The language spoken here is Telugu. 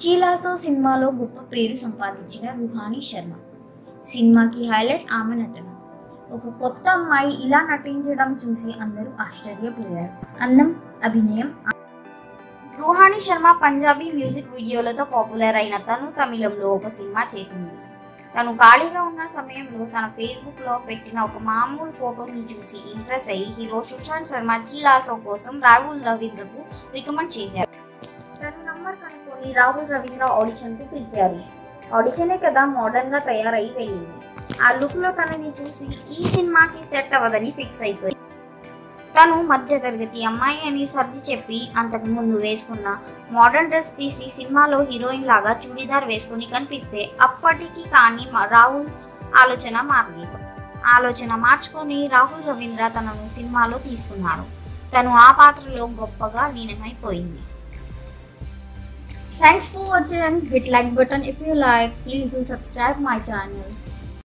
చీలాసో సినిమాలో గొప్ప పేరు సంపాదించిన రుహానీ శర్మ సినిమాకి హైలైట్ ఆమె నటన ఒక కొత్త అమ్మాయి ఇలా నటించడం చూసి అందరూ ఆశ్చర్యపోయారు అందం అభినయం రుహానీ శర్మ పంజాబీ మ్యూజిక్ వీడియోలతో పాపులర్ అయిన తను తమిళంలో ఒక సినిమా చేసింది తను ఖాళీగా ఉన్న సమయంలో తన ఫేస్బుక్ లో పెట్టిన ఒక మామూలు ఫోటోని చూసి ఇంప్రెస్ అయ్యి హీరో సుశాంత్ శర్మ చీలాసో కోసం రాహుల్ రవీంద్రకు రికమెండ్ చేశారు తన నంబర్ కనుక్కొని రాహుల్ రవీంద్ర ఆడిషన్ కు పిలిచారు ఆడిషనే కదా మోడర్న్ గా తయారై వెళ్ళింది ఆ లుక్ లో తనని చూసి ఈ సినిమాకి సెట్ అవ్వదని ఫిక్స్ అయిపోయి తను మధ్య తరగతి అమ్మాయి అని సర్ది చెప్పి అంతకు ముందు వేసుకున్న మోడర్న్ డ్రెస్ తీసి సినిమాలో హీరోయిన్ లాగా చూడీదార్ వేసుకుని కనిపిస్తే అప్పటికి కానీ మా- రాహుల్ ఆలోచన మారలేదు ఆలోచన మార్చుకొని రాహుల్ రవీంద్ర తనను సినిమాలో తీసుకున్నారు తను ఆ పాత్రలో గొప్పగా లీనమైపోయింది thanks for watching hit like button if you like please do subscribe my channel